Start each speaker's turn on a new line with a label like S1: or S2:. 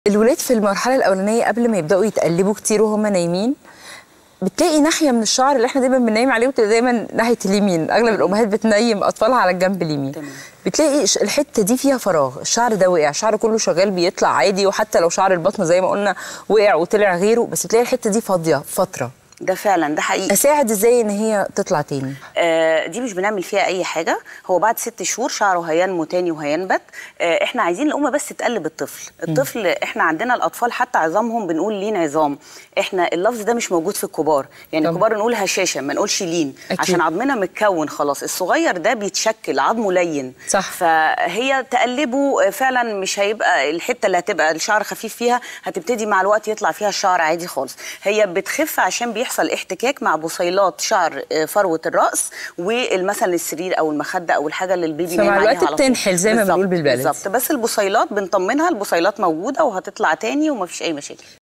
S1: الولاد في المرحله الاولانيه قبل ما يبداوا يتقلبوا كتير وهم نايمين بتلاقي ناحيه من الشعر اللي احنا دايما بننيم عليه بتبقى دايما ناحيه اليمين اغلب الامهات بتنيم اطفالها على الجنب اليمين
S2: تمام.
S1: بتلاقي ش- الحته دي فيها فراغ الشعر ده وقع الشعر كله شغال بيطلع عادي وحتى لو شعر البطن زي ما قلنا وقع وطلع غيره بس بتلاقي الحته دي فاضيه فتره
S2: ده فعلا ده حقيقي
S1: اساعد ازاي ان هي تطلع تاني
S2: آه، دي مش بنعمل فيها اي حاجه هو بعد ست شهور شعره هينمو تاني وهينبت آه، احنا عايزين الام بس تقلب الطفل الطفل احنا عندنا الاطفال حتى عظامهم بنقول لين عظام احنا اللفظ ده مش موجود في الكبار يعني
S1: طبعا.
S2: الكبار نقول هشاشه ما نقولش لين
S1: أكيد.
S2: عشان عظمنا متكون خلاص الصغير ده بيتشكل عظمه لين
S1: صح.
S2: فهي تقلبه آه، فعلا مش هيبقى الحته اللي هتبقى الشعر خفيف فيها هتبتدي مع الوقت يطلع فيها الشعر عادي خالص هي بتخف عشان بيحصل احتكاك مع بصيلات شعر آه، فروه الراس والمثلا السرير او المخده او الحاجه اللي البيبي
S1: فمع
S2: نايم عليها
S1: الوقت
S2: على طول.
S1: بتنحل زي ما
S2: بالظبط،
S1: بنقول بالبلدي.
S2: بالظبط بس البصيلات بنطمنها البصيلات موجوده وهتطلع تاني ومفيش اي مشاكل